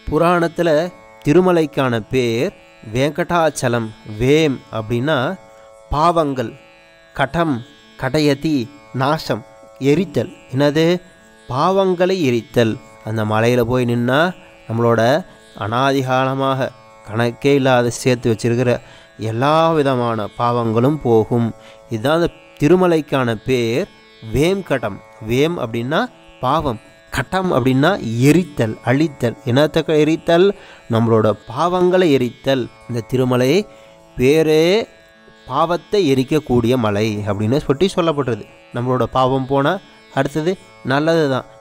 புராணத்தில் திருமலைக்கான பேர் வேங்கடாச்சலம் வேம் அப்படின்னா பாவங்கள் கடம் கடையதி நாசம் எரித்தல் என்னது பாவங்களை எரித்தல் அந்த மலையில் போய் நின்னா நம்மளோட அனாதிகாலமாக கணக்கே இல்லாத சேர்த்து வச்சிருக்கிற எல்லா விதமான பாவங்களும் போகும் இதுதான் அந்த திருமலைக்கான பேர் வேம் கடம் வேம் அப்படின்னா பாவம் கட்டம் அப்படின்னா எரித்தல் அழித்தல் என்னத்தக்க எரித்தல் நம்மளோட பாவங்களை எரித்தல் இந்த திருமலை பேரே பாவத்தை எரிக்கக்கூடிய மலை அப்படின்னு சொல்லி சொல்லப்படுறது நம்மளோட பாவம் போனால் அடுத்தது நல்லது தான்